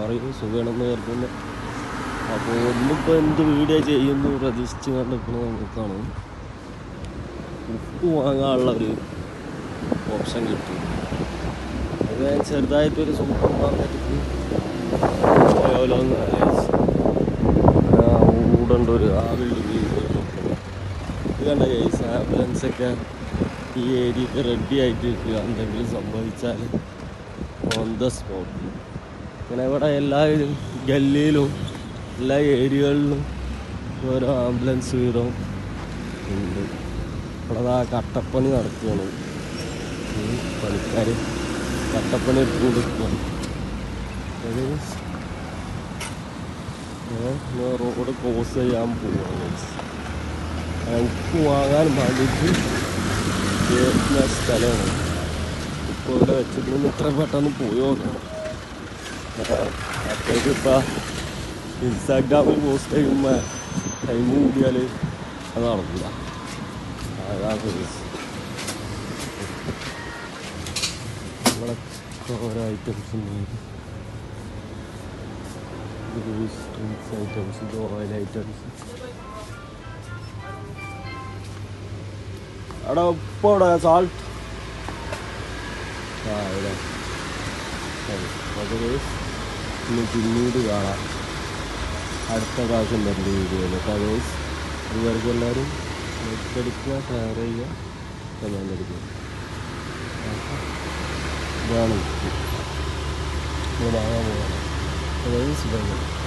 പറയും സുഖമാണെന്ന് കരുതുന്നു അപ്പോൾ ഒന്നിപ്പോൾ എന്ത് വീഡിയോ ചെയ്യുന്നു പ്രതീക്ഷിച്ച് കണ്ടിരിക്കുന്നത് നമുക്കാണ് ഉപ്പ് വാങ്ങാനുള്ള ഒരു ഓപ്ഷൻ കിട്ടി അത് ഞാൻ ചെറുതായിട്ടൊരു സൂപ്പർ മാർക്കറ്റിൽ പോയാലോ എന്ന് ആലോചിച്ചു ഊടണ്ട ഒരു ആ ബിൽഡിംഗ് ഇത് കണ്ട കേസ് ആംബുലൻസൊക്കെ ഈ ഏരിയക്ക് റെഡി ആയിട്ട് നിൽക്കുക എന്തെങ്കിലും സംഭവിച്ചാൽ ഓൺ ദ സ്പോട്ട് ഇങ്ങനെ ഇവിടെ എല്ലാ ഗല്ലിയിലും എല്ലാ ഏരിയകളിലും ഓരോ ആംബുലൻസ് വീതം ഉണ്ട് ഇവിടെ ആ കട്ടപ്പണി നടക്കുകയാണ് ഈ പണിക്കാർ കട്ടപ്പണി എടുത്തുകൊണ്ട് നിൽക്കുകയാണ് അത് ഞാൻ റോഡ് ക്രോസ് ചെയ്യാൻ പോവാണ് എനിക്ക് വാങ്ങാൻ വേണ്ടിയിട്ട് ചേർന്ന സ്ഥലമാണ് ഇപ്പോൾ ഇവിടെ വെച്ചിട്ട് ഇത്ര പെട്ടെന്ന് പോയോ അപ്പോഴേക്ക് ഇപ്പം ഇൻസ്റ്റാഗ്രാമിൽ പോസ്റ്റ് ചെയ്യുമ്പോൾ ടൈം കൂടിയാൽ അത് നടക്കില്ല അതാണ് ഫേസ് ഇവിടെ ഓരോ ഐറ്റംസ് ഉണ്ട് ഡ്രിങ്ക്സ് ഐറ്റംസ് ഇത് ഓയിൽ ഐറ്റംസ് അവിടെ ഉപ്പ് അവിടെ സാൾട്ട് ആ ഇവിടെ ശരി അത് ഇനി പിന്നീട് കാണാം അടുത്ത പ്രാവശ്യം വരുന്ന വീഡിയോയിൽ കേട്ടോ ഗേസ് ഇതുവരെക്കും എല്ലാവരും ലൈക്ക് അടിക്കുക ഷെയർ ചെയ്യുക കമൻ്റ് അടിക്കുക ഇതാണ് ഉപ്പ്. ഇത് വാങ്ങാൻ പോകണം ഗേസ് ബൈ